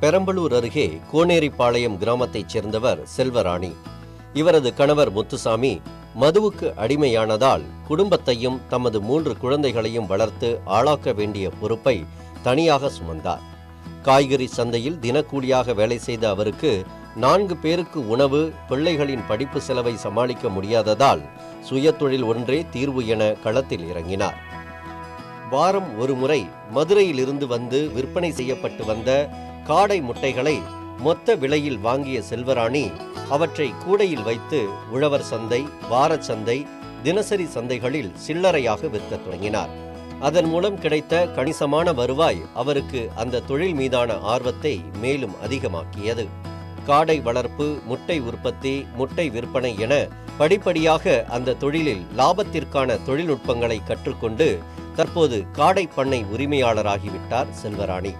பெரம்பலூர் அருகே கோனேரிப்பாளையம் கிராமத்தைச் சேர்ந்தவர் செல்வராணி இவரது கணவர் முத்துசாமி மதுவுக்கு அடிமையானதால் குடும்பத்தையும் தமது மூன்று குழந்தைகளையும் வளர்த்து ஆளாக்க வேண்டிய பொறுப்பை தனியாக சுமந்தார் காய்கறி சந்தையில் தினக்கூலியாக வேலை செய்த அவருக்கு நான்கு பேருக்கு உணவு பிள்ளைகளின் படிப்பு செலவை சமாளிக்க முடியாததால் சுயதொழில் ஒன்றே தீர்வு என களத்தில் இறங்கினார் வாரம் ஒரு முறை மதுரையிலிருந்து வந்து விற்பனை செய்யப்பட்டு வந்த காடை முட்டைகளை மொத்த விலையில் வாங்கிய செல்வராணி அவற்றை கூடையில் வைத்து உழவர் சந்தை வாரச் சந்தை தினசரி சந்தைகளில் சில்லறையாக விற்கத் தொடங்கினார் அதன் மூலம் கிடைத்த கணிசமான வருவாய் அவருக்கு அந்த தொழில் மீதான ஆர்வத்தை மேலும் அதிகமாக்கியது காடை வளர்ப்பு முட்டை உற்பத்தி முட்டை விற்பனை என படிப்படியாக அந்த தொழிலில் லாபத்திற்கான தொழில்நுட்பங்களை கற்றுக்கொண்டு தற்போது காடை பண்ணை உரிமையாளராகிவிட்டார் செல்வராணி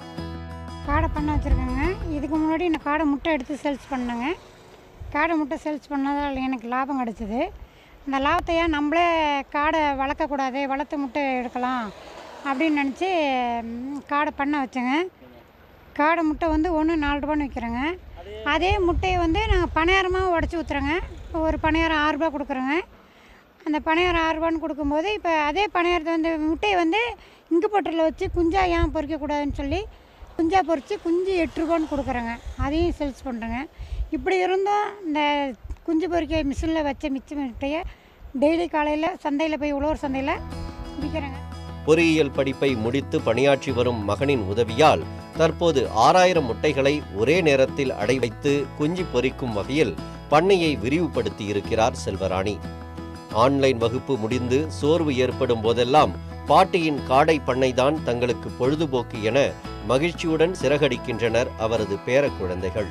காடை பண்ண வச்சுருக்கேங்க இதுக்கு முன்னாடி நான் காடை முட்டை எடுத்து சேல்ஸ் பண்ணேங்க காடை முட்டை சேல்ஸ் பண்ணதால் எனக்கு லாபம் கிடச்சிது அந்த லாபத்தை ஏன் நம்மளே காடை வளர்க்கக்கூடாது வளர்த்து முட்டை எடுக்கலாம் அப்படின்னு நினச்சி ம், காடை பண்ண வச்சேங்க காடை முட்டை வந்து ஒன்று நாலு ரூபான்னு விற்கிறேங்க அதே முட்டையை வந்து நாங்கள் பணியாரமாக உடச்சி ஊற்றுறோங்க ஒரு பணியாரம் ஆறு ரூபா கொடுக்குறோங்க அந்த பணியாரம் ஆறு ரூபான்னு கொடுக்கும்போது இப்போ அதே பணியாரத்தை வந்து முட்டையை வந்து இங்கு பொட்டலில் வச்சு குஞ்சா ஏன் பொறிக்கக்கூடாதுன்னு சொல்லி குஞ்சா பொறிச்சு குஞ்சு எட்டு ரூபான்னு கொடுக்குறேங்க அதையும் சேல்ஸ் பண்ணுறேங்க இப்படி இருந்தும் இந்த குஞ்சு பொறிக்க மிஷினில் வச்ச மிச்ச முட்டையை டெய்லி காலையில் சந்தையில் போய் உழவர் சந்தையில் விற்கிறேங்க பொறியியல் படிப்பை முடித்து பணியாற்றி வரும் மகனின் உதவியால் தற்போது ஆறாயிரம் முட்டைகளை ஒரே நேரத்தில் அடை வைத்து குஞ்சு பொரிக்கும் வகையில் பண்ணையை விரிவுபடுத்தி இருக்கிறார் செல்வராணி ஆன்லைன் வகுப்பு முடிந்து சோர்வு ஏற்படும் போதெல்லாம் பாட்டியின் காடை பண்ணைதான் தங்களுக்கு பொழுதுபோக்கு என மகிழ்ச்சியுடன் சிறகடிக்கின்றனர் அவரது பேர குழந்தைகள்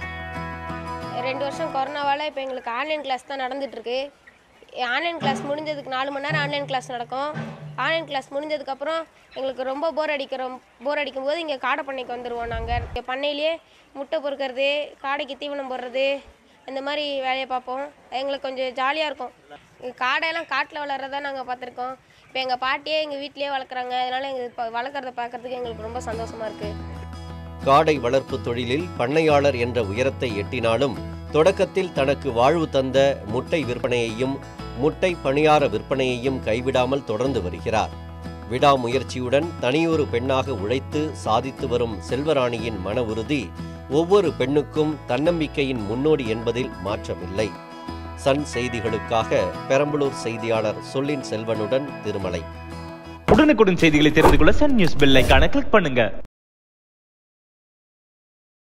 ரெண்டு வருஷம் கொரோனாவால் இப்போ எங்களுக்கு ஆன்லைன் கிளாஸ் தான் நடந்துகிட்ருக்கு ஆன்லைன் கிளாஸ் முடிஞ்சதுக்கு நாலு மணி நேரம் ஆன்லைன் கிளாஸ் நடக்கும் ஆன்லைன் கிளாஸ் முடிஞ்சதுக்கப்புறம் எங்களுக்கு ரொம்ப போர் அடிக்கிறோம் போர் அடிக்கும் போது இங்கே காடை பண்ணைக்கு வந்துடுவோம் நாங்கள் இங்கே பண்ணையிலேயே முட்டை பொறுக்கிறது காடைக்கு தீவனம் போடுறது இந்த மாதிரி வேலையை பார்ப்போம் எங்களுக்கு கொஞ்சம் ஜாலியாக இருக்கும் இங்க காடையெல்லாம் காட்டில் வளர்றதா நாங்கள் பார்த்துருக்கோம் இப்போ எங்கள் பாட்டியே எங்கள் வீட்டிலேயே வளர்க்குறாங்க அதனால் எங்களுக்கு இப்போ வளர்க்குறத பார்க்குறதுக்கு எங்களுக்கு ரொம்ப சந்தோஷமாக இருக்குது காடை வளர்ப்பு தொழிலில் பண்ணையாளர் என்ற உயரத்தை எட்டினாலும் தொடக்கத்தில் தனக்கு வாழ்வு தந்த முட்டை விற்பனையையும் முட்டை பணியார விற்பனையையும் கைவிடாமல் தொடர்ந்து வருகிறார் விடாமுயற்சியுடன் தனியொரு பெண்ணாக உழைத்து சாதித்து வரும் செல்வராணியின் மன உறுதி ஒவ்வொரு பெண்ணுக்கும் தன்னம்பிக்கையின் முன்னோடி என்பதில் மாற்றமில்லை சன் செய்திகளுக்காக பெரம்பலூர் செய்தியாளர் சொல்லின் செல்வனுடன் திருமலை உடனுக்குடன் செய்திகளை தெரிந்து கொள்ள சன் நியூஸ் பெல் ஐகானை கிளிக் பண்ணுங்க